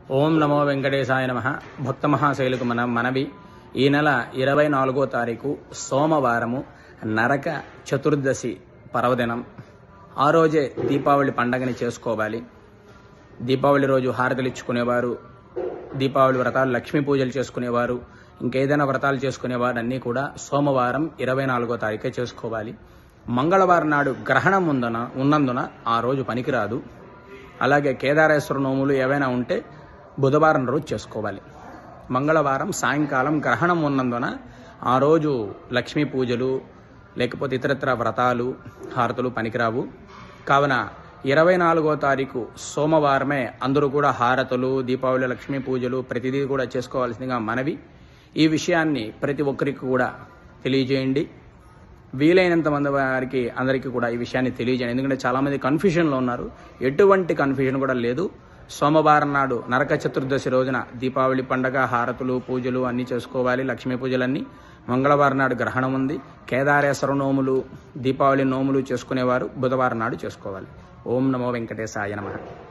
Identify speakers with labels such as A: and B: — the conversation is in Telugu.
A: ఓం నమో వెంకటేశాయ నమ భక్త మహాశైలకు మన మనవి ఈ నెల ఇరవై నాలుగో తారీఖు సోమవారము నరక చతుర్దశి పర్వదినం ఆ రోజే దీపావళి పండగని చేసుకోవాలి దీపావళి రోజు హారతలు ఇచ్చుకునేవారు దీపావళి వ్రతాలు లక్ష్మీ పూజలు చేసుకునేవారు ఇంకేదైనా వ్రతాలు చేసుకునేవారు అన్నీ కూడా సోమవారం ఇరవై నాలుగో తారీఖే చేసుకోవాలి మంగళవారం నాడు గ్రహణం ఉందన ఉన్నందున ఆ రోజు పనికిరాదు అలాగే కేదారేశ్వర నోములు ఏవైనా ఉంటే బుధవారం రోజు చేసుకోవాలి మంగళవారం సాయంకాలం గ్రహణం ఉన్నందున ఆ రోజు లక్ష్మీ పూజలు లేకపోతే ఇతరత్ర వ్రతాలు హారతులు పనికిరావు కావున ఇరవై నాలుగో తారీఖు సోమవారమే అందరూ కూడా హారతులు దీపావళి లక్ష్మీ పూజలు ప్రతిదీ కూడా చేసుకోవాల్సిందిగా మనవి ఈ విషయాన్ని ప్రతి ఒక్కరికి కూడా తెలియజేయండి వీలైనంత మంది వారికి అందరికీ కూడా ఈ విషయాన్ని తెలియజేయండి ఎందుకంటే చాలామంది కన్ఫ్యూజన్లో ఉన్నారు ఎటువంటి కన్ఫ్యూజన్ కూడా లేదు సోమవారం నాడు నరక చతుర్దశి రోజున దీపావళి పండగ హారతులు పూజలు అన్నీ చేసుకోవాలి లక్ష్మీ పూజలన్నీ మంగళవారం నాడు గ్రహణం ఉంది కేదారేశ్వర నోములు దీపావళి నోములు చేసుకునేవారు బుధవారం నాడు చేసుకోవాలి ఓం నమో వెంకటేశాయ నమః